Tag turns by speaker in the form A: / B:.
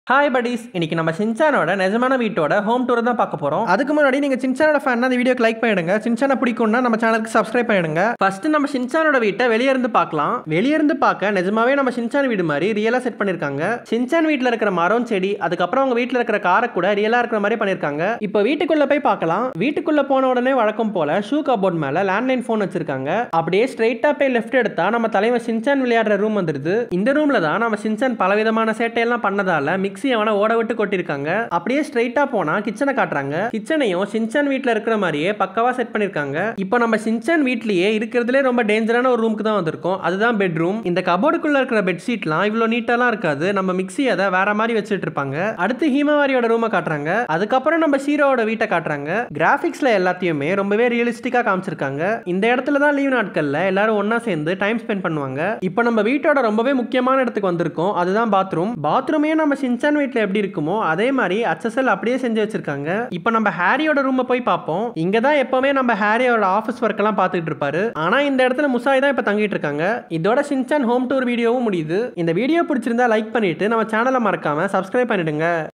A: hi buddies இன்னைக்கு நம்ம சின்சானோட நிஜமான வீட்டோட ஹோம் டூர் தான் பார்க்க போறோம் அதுக்கு முன்னாடி நீங்க சின்சானோட ஃபேன் அந்த வீடியோக்கு லைக் பண்ணிடுங்க சின்சானை பிடிக்கும்னா நம்ம சேனலுக்கு சப்ஸ்கிரைப் பண்ணிடுங்க ஃபர்ஸ்ட் நம்ம சின்சானோட வீட்டை வெளியே இருந்து பார்க்கலாம் வெளியே இருந்து பார்க்க நிஜமாவே நம்ம சின்சான் வீடு மாதிரி ரியலா செட் பண்ணிருக்காங்க சின்சான் வீட்ல இருக்கிற மரம் செடி அதுக்கப்புறம் அவங்க வீட்ல இருக்கிற காரை கூட ரியலா இருக்கிற மாதிரி பண்ணிருக்காங்க இப்போ வீட்டுக்குள்ள போய் பார்க்கலாம் வீட்டுக்குள்ள போன உடனே வழக்கம் போல ஷூ கபோர்ட் மேல லேண்ட்லைன் ஃபோன் வச்சிருக்காங்க அப்படியே ஸ்ட்ரைட்டா போய் லெஃப்ட் எடுத்தா நம்ம தலைவன் சின்சான் விளையாடுற ரூம் வந்துருது இந்த ரூம்ல தான் நம்ம சின்சான் பலவிதமான சேட்டையெல்லாம் பண்ணதால மிக்ஸி அவனை ஓட விட்டு கொட்டிருக்காங்க அப்படியே ஸ்ட்ரைட்டா போனா கிச்சனை காட்டுறாங்க கிச்சனையும் சின்சான் வீட்ல இருக்கிற மாதிரியே பக்கவா செட் பண்ணிருக்காங்க இப்போ நம்ம சின்சான் வீட்லயே இருக்கிறதுலே ரொம்ப டேஞ்சரான ஒரு ரூமுக்கு தான் வந்திருக்கோம் அதுதான் பெட்ரூம் இந்த கபோர்டுக்குள்ள இருக்கிற பெட்ஷீட்லாம் இவ்வளோ நீட்டாலாம் இருக்காது நம்ம மிக்ஸி அதை வேற மாதிரி வச்சுட்டு இருப்பாங்க அடுத்து ஹீமவாரியோட ரூமை காட்டுறாங்க அதுக்கப்புறம் நம்ம ஷீரோவோட வீட்டை காட்டுறாங்க கிராஃபிக்ஸ்ல எல்லாத்தையுமே ரொம்பவே ரியலிஸ்டிக்கா காமிச்சிருக்காங்க இந்த இடத்துல தான் லீவ் நாட்கள்ல எல்லாரும் ஒண்ணா சேர்ந்து டைம் ஸ்பெண்ட் பண்ணுவாங்க இப்போ நம்ம வீட்டோட ரொம்பவே முக்கியமான இடத்துக்கு வந்திருக்கோம் அதுதான் பாத்ரூம் பாத்ரூமே நம்ம சின்சான் வீட்ல எப்படி இருக்குமோ அதே மாதிரி அச்சசல் அப்படியே செஞ்சு வச்சிருக்காங்க இப்போ நம்ம ஹாரியோட ரூமை போய் பார்ப்போம் இங்க தான் எப்பவுமே நம்ம ஹாரியோட ஆஃபீஸ் ஒர்க் எல்லாம் பார்த்துட்டு இருப்பாரு ஆனா இந்த இடத்துல முசாய் தான் இப்போ தங்கிட்டு இருக்காங்க இதோட சின்சான் ஹோம் டூர் வீடியோவும் முடியுது இந்த வீடியோ பிடிச்சிருந்தா லைக் பண்ணிட்டு நம்ம சேனலை மறக்காம சப்ஸ்கிரைப் பண்ணிடுங்க